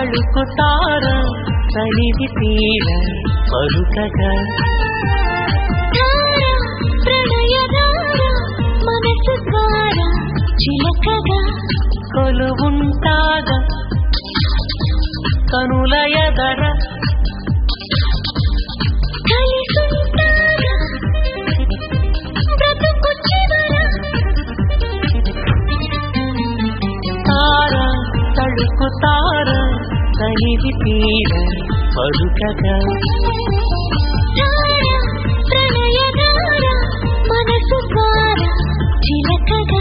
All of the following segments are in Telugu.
తళుకుతార సన్నిధి తీర పలుకగా ధార ప్రణయధార మనసు ద్వారా చిలకగా కొలువుంటాగా కనుల ఎదర కలిసుంటారా బ్రతుకు చివర తార తళుకుతార సన్నిధి తీర పలుకగా ధార ప్రణయధార మనసు ద్వారా చిలకగా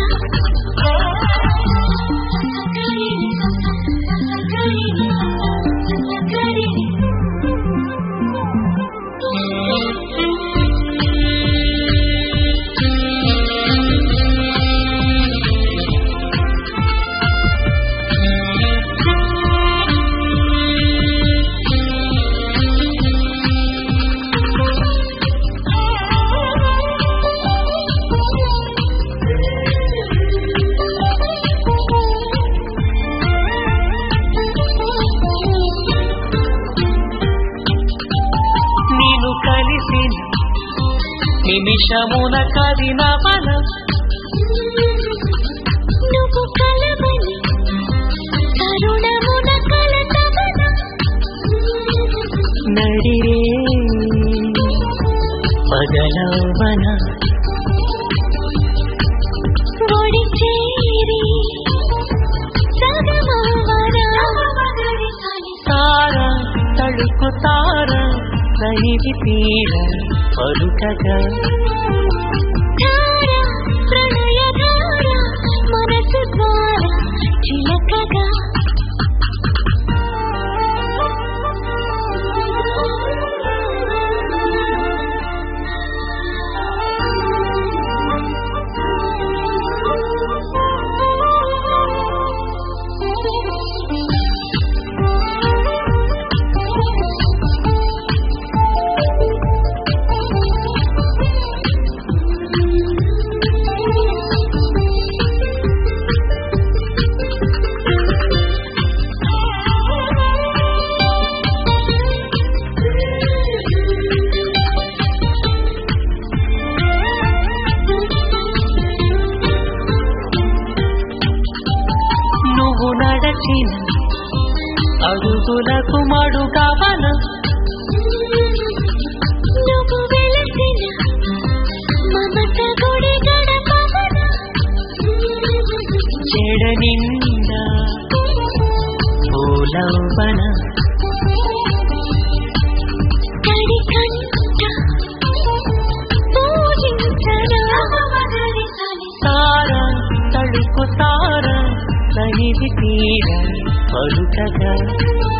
నేను కలిసిన నిమిషమున కదిన వన నువ్వు కలవని కరుణమున కలతవన నడిరే పగలవన ఒడి చేరి సగమవన తార తళుకుతార సన్నిధి తీర పలుకగా ధార ప్రణయధార మనసు ద్వారా చిలకగా నువ్వు నడచిన అడుగులకు మడుగవన నువ్వు వెలసిన మమత గుడి గడపవన చెడ నిండా పూలవన తడి కంట పూజించరా తార తళుకుతార సన్నిధి తీర పలుకగా